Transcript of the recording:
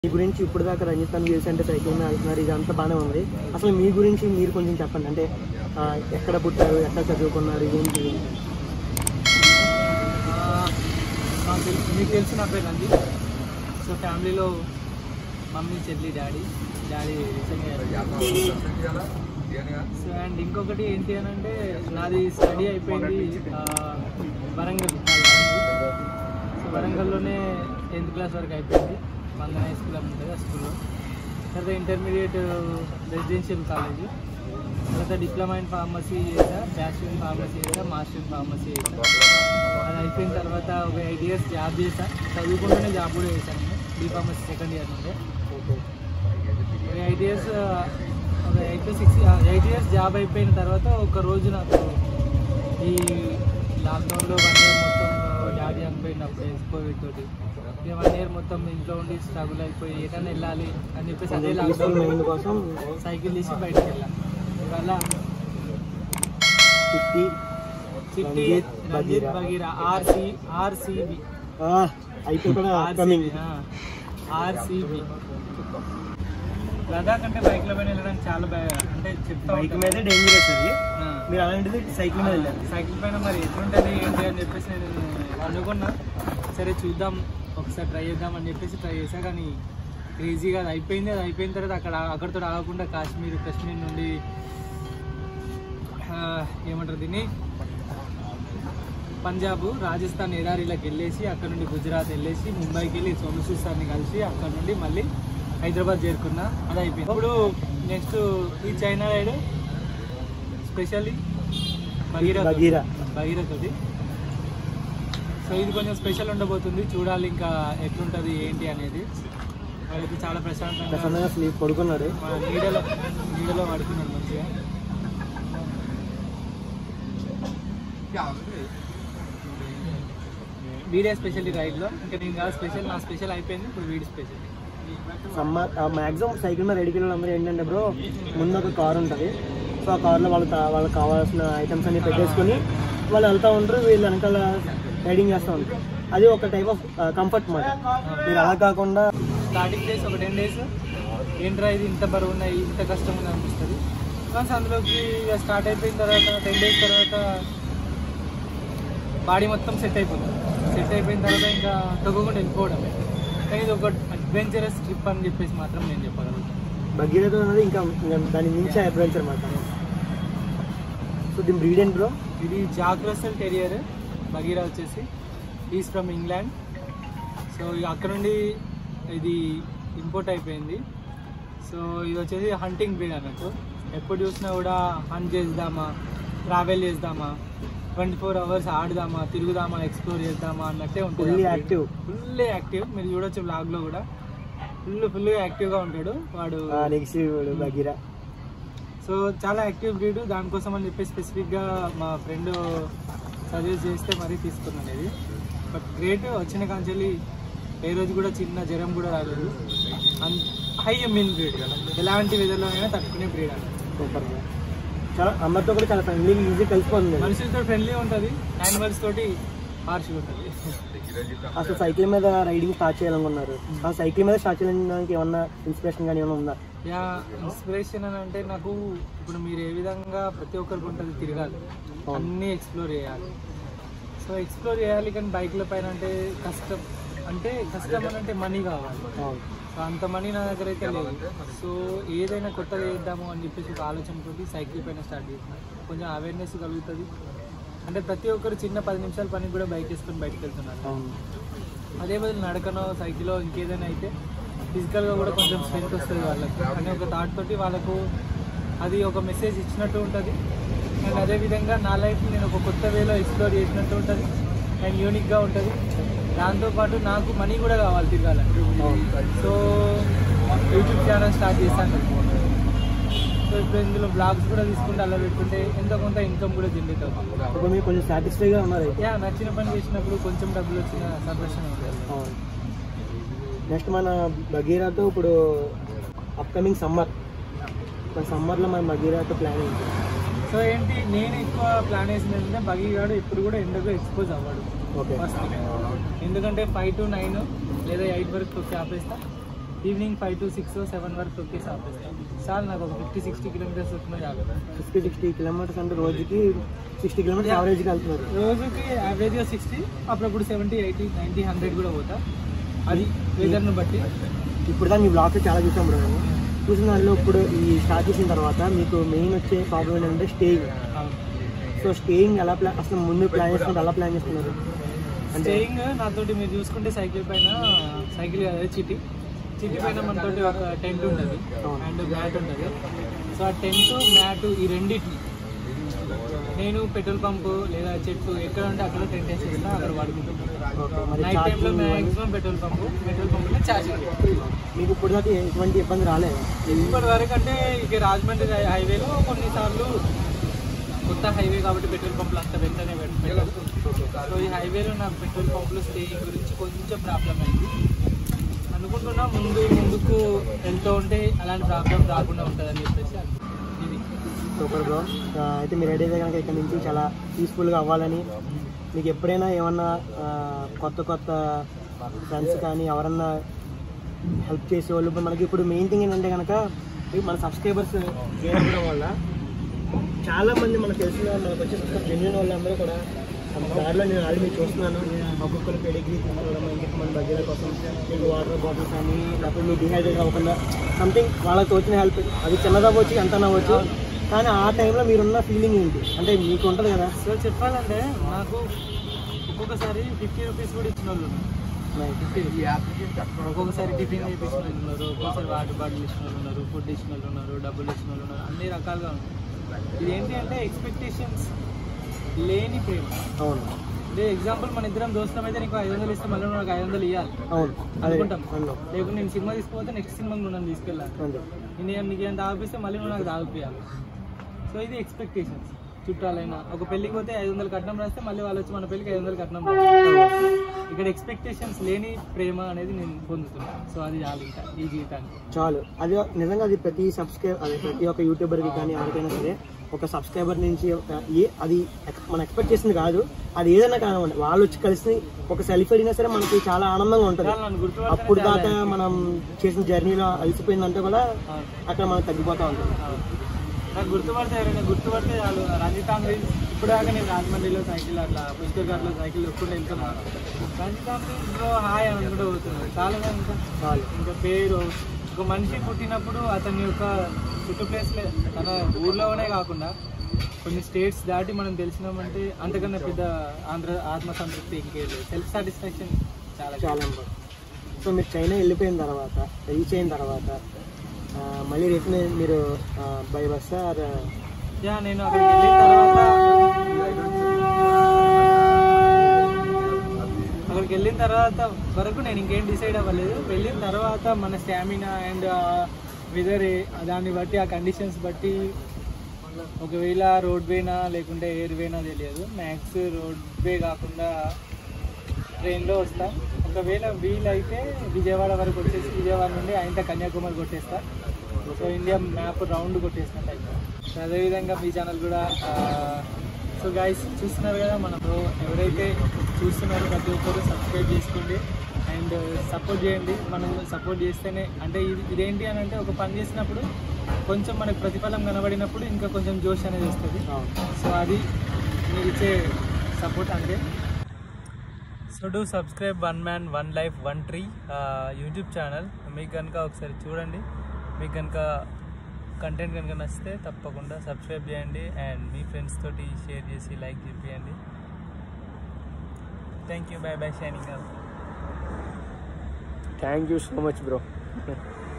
మీ గురించి ఇప్పుడు దాకా రంజిత్ అన్న వ్యూస్ అంటే సైకిల్ మీద వెళ్తున్నారు ఇదంతా బాగానే ఉంది అసలు మీ గురించి మీరు కొంచెం చెప్పండి అంటే ఆ, ఎక్కడ పుట్టారు ఎక్కడ చదువుకున్నారు ఏంటి ఆ, నాకు తెలుసు మీకు తెలుసు నా పేరు నంది సో ఫ్యామిలీలో మమ్మీ చెల్లి డాడీ డాడీ సో అండ్ ఇంకొకటి ఏంటి అని అంటే నాది స్టడీ అయిపోయింది ఆ, వరంగల్ సో వరంగల్లోనే టెన్త్ క్లాస్ వరకు అయిపోయింది మందన హై స్కూల్ అని ఉంటుంది ఆ స్కూల్లో తర్వాత ఇంటర్మీడియట్ రెసిడెన్షియల్ కాలేజ్ తర్వాత డిప్లొమా ఇన్ ఫార్మసీ చేసా బ్యాచులర్ ఇన్ ఫార్మసీ చేసా మాస్టర్ ఇన్ ఫార్మసీ చేసా అది అయిపోయిన తర్వాత ఒక ఎయిట్ ఇయర్స్ జాబ్ చేసా చదువుకుంటూనే జాబ్ కూడా చేశాను నేను బీ ఫార్మసీ సెకండ్ ఇయర్ నుండే ఒక ఎయిట్ ఇయర్స్ ఒక eight to six eight years job అయిపోయిన తర్వాత ఒక రోజు నాకు ఈ లాక్డౌన్లో వన్ ఇయర్ మొత్తం డాడీ చనిపోయినప్పుడు కోవిడ్ తోటి ఇక వన్ ఇయర్ మొత్తం ఇంట్లో ఉండి స్ట్రగుల్ అయిపోయి ఎటన్నా వెళ్ళాలి అని చెప్పేసి అదే పీస్ఫుల్ లాక్డౌన్ మైండ్ కోసం సైకిల్ తీసి బయటకు వెళ్ళాను ఇవాళ ఫిఫ్టీ చిట్టి Ranjith Ranjith Bagheera. Bagheera RC RCB అయితే కూడా కమింగ్ ఆర్సిబి లదాఖ్ అంటే బైక్ల పైన వెళ్ళడానికి చాలా భయ అంటే చెప్తా బైక్ ఉంటాను. మీద డేంజరస్ అది ఆ. మీరు అలాంటిది సైకిల్ మీద వెళ్ళారు సైకిల్ పైన మరి ఎట్లుంటుంది ఏంటి అని చెప్పేసి నేను అనుకున్నా సరే చూద్దాం ఒకసారి ట్రై చేద్దాం అని చెప్పేసి ట్రై చేశా కానీ క్రేజీగా అది అయిపోయింది అది అయిపోయిన తర్వాత అక్కడ అక్కడితో ఆగకుండా కాశ్మీర్ కాశ్మీర్ నుండి ఆ, ఏమంటారు దీన్ని పంజాబ్ రాజస్థాన్ ఎడారిలోకి వెళ్ళేసి అక్కడ నుండి గుజరాత్ వెళ్ళేసి ముంబైకి వెళ్ళి సోమసు సార్ని కలిసి అక్కడ నుండి మళ్ళీ హైదరాబాద్ చేరుకున్నా అది అయిపోయింది ఇప్పుడు నెక్స్ట్ ఈ China ride specially Bhagiratha Bagheera. భగీరథది సో ఇది కొంచెం స్పెషల్ ఉండబోతుంది చూడాలి ఇంకా ఎట్లుంటుంది ఏంటి అనేది వాళ్ళకి చాలా ప్రశాంతంగా ప్రసన్నగా స్లీప్ పడుకున్నాడు మన నీడలో నీడలో పడుకున్నాడు మంచిగా వీడే స్పెషల్ ఈ రైడ్లో ఇంకా నేను కాదు స్పెషల్ నా స్పెషల్ అయిపోయింది ఇప్పుడు వీడి స్పెషల్ సమ్మర్ మ్యాక్సిమం సైకిల్ మీద రెడీకి అందరూ ఏంటంటే బ్రో ముందు ఒక కార్ ఉంటుంది సో ఆ కార్లో వాళ్ళకి కా- వాళ్ళకి కావాల్సిన ఐటమ్స్ అన్ని పెట్టేసుకొని వాళ్ళు వెళ్తూ ఉంటారు వీళ్ళు వెనకాల రైడింగ్ చేస్తూ ఉంటారు అది ఒక టైప్ ఆఫ్ కంఫర్ట్ మాట మీరు అలా కాకుండా స్టార్టింగ్ డేస్ ఒక టెన్ డేస్ ఏంట్రా ఇది ఇంత బరువు ఉన్నాయి ఇంత కష్టం ఉంది అనిపిస్తుంది వన్స్ అందులోకి ఇక స్టార్ట్ అయిపోయిన తర్వాత టెన్ డేస్ తర్వాత బాడీ మొత్తం సెట్ అయిపోతుంది సెట్ అయిపోయిన తర్వాత ఇంకా తొక్కకుండా వెళ్ళిపోవడమే కానీ ఇది ఒక అడ్వెంచరస్ ట్రిప్ అని చెప్పేసి మాత్రం నేను చెప్పగలుగుతాను భగీరథ అనేది ఇంకా ఇంకా దాని మించి అడ్వెంచర్ మాట సో దీని బ్రీడ్ ఏంటి బ్రో ఇది జాక్ రసల్ టెరియర్ బగీరా వచ్చేసి ఈజ్ ఫ్రమ్ ఇంగ్లాండ్ సో ఇక అక్కడ నుండి ఇది ఇంపోర్ట్ అయిపోయింది సో ఇది వచ్చేసి హంటింగ్ బ్రీడ్ అన్నట్టు ఎప్పుడు చూసినా కూడా హంట్ చేద్దామా ట్రావెల్ చేద్దామా ట్వంటీ ఫోర్ అవర్స్ ఆడదామా తిరుగుదామా ఎక్స్ప్లోర్ చేద్దామా అన్నట్టే ఉంటుంది ఫుల్లీ యాక్టివ్ ఫుల్లీ యాక్టివ్ మీరు చూడొచ్చు బ్లాగ్లో కూడా ఫుల్ ఫుల్గా యాక్టివ్గా ఉంటాడు వాడు నెక్స్ట్ భగీరా సో చాలా యాక్టివ్ బ్రీడ్ దానికోసం అని చెప్పి స్పెసిఫిక్గా మా ఫ్రెండ్ సజెస్ట్ చేస్తే మరీ తీసుకున్నాను ఇది బట్ గ్రేట్ వచ్చిన కాంచెల్లి ఏ రోజు కూడా చిన్న జ్వరం కూడా రాలేదు అండ్ హై ఇమ్యూన్ బ్రీడ్ ఎలాంటి వెదర్లో అయినా తట్టుకునే బ్రీడ్ అన్నమాట సూపర్ చాలా అందరితో కూడా చాలా ఫ్రెండ్లీ ఈజీ కలిసిపోతుంది మనుషులతో ఫ్రెండ్లీ ఉంటుంది యానిమల్స్ తోటి హార్ష్గా ఉంటుంది అసలు సైకిల్ మీద రైడింగ్ స్టార్ట్ చేయాలనుకున్నారు ఆ సైకిల్ మీద స్టార్ట్ చేయడానికి ఏమన్నా ఇన్స్పిరేషన్ కానీ ఏమన్నా ఉందా యా ఇన్స్పిరేషన్ అని అంటే నాకు ఇప్పుడు మీరు ఏ విధంగా ప్రతి ఒక్కరికి ఉంటుంది తిరగాలి అవును. అన్నీ ఎక్స్ప్లోర్ చేయాలి సో ఎక్స్ప్లోర్ చేయాలి కానీ బైక్ల పైన అంటే కష్టం అంటే కష్టం అని అంటే మనీ కావాలి అవును. సో అంత మనీ నా దగ్గర అయితే లేదు సో ఏదైనా కొత్తగా చేద్దాము అని చెప్పేసి ఒక ఆలోచనతోటి సైకిల్ పైన స్టార్ట్ చేసిన కొంచెం అవేర్నెస్ కలుగుతుంది అంటే ప్రతి ఒక్కరు చిన్న పది నిమిషాల పనికి కూడా బైక్ వేసుకొని బయటకు వెళ్తున్నారు అవును అదే బదులు నడకనో సైకిలో ఇంకేదైనా అయితే ఫిజికల్గా కూడా కొంచెం స్ట్రెంత్ వస్తుంది వాళ్ళకి అనే ఒక థాట్ తోటి వాళ్ళకు అది ఒక మెసేజ్ ఇచ్చినట్టు ఉంటుంది అండ్ అదేవిధంగా నా లైఫ్ నేను ఒక కొత్త వేలో ఎక్స్ప్లోర్ చేసినట్టు ఉంటుంది అండ్ యూనిక్గా ఉంటుంది దాంతోపాటు నాకు మనీ కూడా కావాలి తిరగాలంటే సో యూట్యూబ్ ఛానల్ స్టార్ట్ చేశాను సో ఇప్పుడు ఇందులో బ్లాగ్స్ కూడా తీసుకుంటే అలా పెట్టుకుంటే ఎంతో కొంత ఇన్కమ్ కూడా జనరేట్ అవుతుంది ఇప్పుడు మీరు కొంచెం సాటిస్ఫైగా ఉన్నారు అయితే యా నచ్చిన పని చేసినప్పుడు కొంచెం డబ్బులు వచ్చిన సంతోషం ఉంటుంది అవును నెక్స్ట్ మన బగీరాతో ఇప్పుడు అప్కమింగ్ సమ్మర్ మన సమ్మర్లో మన బగీరాతో ప్లాన్ ఏంటి సో ఏంటి నేను ఎక్కువ ప్లాన్ వేసింది ఏంటంటే బగీగాడు ఎప్పుడు కూడా ఎండకు ఎక్స్పోజ్ అవ్వడు ఓకే ఫస్ట్ ఎందుకంటే ఫైవ్ టు నైన్ లేదా ఎయిట్ వరకు తొక్కి ఆపేస్తా evening five to six seven వరకు తొక్కేసి ఆపేస్తాను చాలు నాకు ఒక ఫిఫ్టీ సిక్స్టీ కిలోమీటర్స్ వచ్చినా చాలు ఫిఫ్టీ సిక్స్టీ కిలోమీటర్స్ అంటే రోజుకి సిక్స్టీ కిలోమీటర్స్ యావరేజ్కి వెళ్తున్నారు రోజుకి యావరేజ్గా సిక్స్టీ అప్పుడప్పుడు సెవెంటీ ఎయిటీ నైంటీ హండ్రెడ్ కూడా పోతా అది వెదర్ను బట్టి ఇప్పుడు దాన్ని మీ బ్లాగ్ చాలా చూసాం బ్రో నేను చూసిన దానిలో ఇప్పుడు ఈ స్టార్ట్ చేసిన తర్వాత మీకు మెయిన్ వచ్చే ప్రాబ్లం ఏంటంటే స్టేయింగ్ అవును సో స్టేయింగ్ ఎలా ప్లాన్ అసలు ముందు ప్లాన్ చేసుకుంటే ఎలా ప్లాన్ చేస్తున్నారు అంటే స్టేయింగ్ నాతోటి మీరు చూసుకుంటే సైకిల్ పైన సైకిల్ కదా చిటి చిటి పైన మనతోటి ఒక టెంట్ ఉంటుంది అవును. అండ్ మ్యాట్ ఉంటుంది సో ఆ టెంట్ మ్యాట్ ఈ రెండింటిని నేను పెట్రోల్ పంపు లేదా చెట్టు ఎక్కడ ఉంటే అక్కడ టెంట్ వేసేస్తా అక్కడ పడుకుంటాను ఓకే మరి నైట్ టైంలో charging maximum petrol pump petrol పంపులో ఛార్జింగ్ మీకు ఇప్పుడు దాకా ఎటువంటి ఇబ్బంది రాలేదు ఇప్పటి వరకు అంటే ఇక రాజమండ్రి హై- హైవేలో కొన్నిసార్లు కొత్త హైవే కాబట్టి పెట్రోల్ పంపులు అంత వెంటనే పెట్టలేదు సో ఈ హైవేలో నాకు పెట్రోల్ పంపులు స్టేయింగ్ గురించి కొంచెం ప్రాబ్లం అయింది అనుకుంటున్నా ముందు ముందుకు వెళ్తూ ఉంటే అలాంటి ప్రాబ్లం రాకుండా ఉంటుందని చెప్పేసి అనుకుంటున్నా. ఇది సూపర్ బ్రో అయితే మీరు రెడీ అయితే కనుక ఇక్కడ నుంచి చాలా పీస్ఫుల్గా అవ్వాలని మీకు ఎప్పుడైనా ఏమన్నా ఆ, కొత్త కొత్త ఫ్రెండ్స్ కానీ ఎవరన్నా హెల్ప్ చేసేవాళ్ళు ఇప్పుడు మనకి ఇప్పుడు మెయిన్ థింగ్ ఏంటంటే కనుక ఇప్పుడు మన సబ్స్క్రైబర్స్ చేయడం వల్ల చాలా మంది మనకు తెలిసిన మనకు వచ్చే సబ్స్క్రైబ్ జెన్యున్ వాళ్ళందరూ కూడా దారిలో నేను ఆల్రెడీ మీరు చూస్తున్నాను ఒక్కొక్కరు పెడిగ్రీ తీసుకోవడం ఇంకొక మన దగ్గర కోసం మీకు వాటర్ బాటిల్స్ కానీ లేకపోతే మీరు డిహైడ్రేట్ అవ్వకుండా సంథింగ్ వాళ్ళకి తోచిన హెల్ప్ అది చిన్నదవ్వచ్చు ఎంత అవ్వచ్చు కానీ ఆ టైంలో మీరున్న ఫీలింగ్ ఏంటి అంటే మీకు ఉంటుంది కదా సో చెప్పాలంటే నాకు ఒక్కొక్కసారి ఫిఫ్టీ రూపీస్ కూడా ఇచ్చిన వాళ్ళు ఉన్నారు. ఒక్కొక్కసారి టిఫిన్ చేయించిన వాళ్ళు ఉన్నారు ఒక్కొక్కసారి వాటర్ బాటిల్ ఇచ్చిన వాళ్ళు ఉన్నారు ఫుడ్ ఇచ్చిన వాళ్ళు ఉన్నారు డబ్బులు ఇచ్చిన వాళ్ళు ఉన్నారు అన్ని రకాలుగా ఉన్నాయి ఇది ఏంటి అంటే ఎక్స్పెక్టేషన్స్ లేని ప్రేమ అవును అంటే ఎగ్జాంపుల్ మన ఇద్దరం దోస్తం అయితే నీకు ఐదు వందలు ఇస్తే మళ్ళీ నువ్వు నాకు ఐదు వందలు ఇవ్వాలి అవును అదే అనుకుంటాం అవును లేకుంటే నేను సినిమా తీసుకుపోతే నెక్స్ట్ సినిమాకి నువ్వు నన్ను తీసుకెళ్ళాలి అంతే నేను నీకు ఏం తాగిపిస్తే మళ్ళీ నువ్వు నాకు తాగిపియాలి సో ఇది ఎక్స్పెక్టేషన్స్ చుట్టాలైనా ఒక పెళ్ళికి పోతే ఐదు వందలు కట్నం రాస్తే మళ్ళీ వాళ్ళు వచ్చి మన పెళ్ళికి ఐదు వందలు కట్నం రాస్తారు ఇక్కడ ఎక్స్పెక్టేషన్స్ లేని ప్రేమ అనేది నేను పొందుతున్నాను సో అది చాలు ఇంకా ఈ జీవితానికి చాలు అది నిజంగా అది ప్రతి సబ్స్క్రైబ్ అది ప్రతి ఒక్క యూట్యూబర్కి కానీ ఎవరికైనా సరే ఒక సబ్స్క్రైబర్ నుంచి ఒక ఏ అది ఎక్- మనం ఎక్స్పెక్ట్ చేసింది కాదు అది ఏదైనా కానివ్వండి వాళ్ళు వచ్చి కలిసి ఒక సెల్ఫీ అడిగినా సరే మనకి చాలా ఆనందంగా ఉంటుంది చాలు నన్ను గుర్తుపడితే అప్పుడు దాకా మనం చేసిన జర్నీలో అలసిపోయిందంటే కూడా అక్కడ మనకు తగ్గిపోతూ ఉంటుంది నాకు గుర్తుపడితే ఎవరైనా గుర్తుపడితే చాలు రంజిత్ ఆంధ్రీ ఇప్పుడు దాకా నేను రాజమండ్రిలో సైకిల్ అట్లా పుష్కర్ఘాట్లో సైకిల్ ఎప్పుడు వెళ్తున్నాను రంజిత్ ఆంధ్రీలో హాయ్ అని కూడా పోతున్నాను చాలా ఇంకా చాలు ఇంకా పేరు ఒక మనిషి పుట్టినప్పుడు అతని యొక్క చుట్టూ ప్లేస్లే తన ఊర్లోనే కాకుండా కొన్ని స్టేట్స్ దాటి మనం తెలిసినామంటే అంతకన్నా పెద్ద ఆంధ్ర ఆత్మసంతృప్తి ఇంకేం లేదు సెల్ఫ్ సాటిస్ఫాక్షన్ చాలా చాలా important. సో మీరు చైనా వెళ్ళిపోయిన తర్వాత రీచ్ అయిన తర్వాత ఆ, మళ్ళీ రిటర్న్ మీరు బై బస్ ఆర్ యా నేను అక్కడికి వెళ్ళిన తర్వాత అక్కడికి వెళ్ళిన తర్వాత వరకు నేను ఇంకేం డిసైడ్ అవ్వలేదు వెళ్ళిన తర్వాత మన స్టామినా అండ్ వెదర్ దాన్ని బట్టి ఆ కండిషన్స్ బట్టి ఒకవేళ రోడ్ వేనా లేకుంటే ఎయిర్ వేనా తెలియదు మ్యాక్స్ రోడ్ వే కాకుండా ట్రైన్లో వస్తా ఒకవేళ వీలైతే విజయవాడ వరకు వచ్చేసి విజయవాడ నుండి ఆయన కన్యాకుమారి కొట్టేస్తా సో ఇండియా మ్యాప్ రౌండ్ కొట్టేసినట్టు అయితే సో అదేవిధంగా మీ ఛానల్ కూడా సో గైస్ చూస్తున్నారు కదా మన బ్రో ఎవరైతే చూస్తున్నారో ప్రతి ఒక్కరు సబ్స్క్రైబ్ చేసుకోండి అండ్ సపోర్ట్ చేయండి మనం సపోర్ట్ చేస్తేనే అంటే ఇది ఇదేంటి అని అంటే ఒక పని చేసినప్పుడు కొంచెం మనకు ప్రతిఫలం కనబడినప్పుడు ఇంకా కొంచెం జోష్ అనేది వస్తుంది సో అది మీరు ఇచ్చే సపోర్ట్ అంతే so do subscribe one man one life one tree YouTube channel మీకు కనుక ఒకసారి చూడండి మీకు కనుక కంటెంట్ కనుక నచ్చితే తప్పకుండా సబ్స్క్రైబ్ చేయండి అండ్ మీ ఫ్రెండ్స్ తోటి షేర్ చేసి లైక్ చేయండి thank you bye bye shining thank you so much bro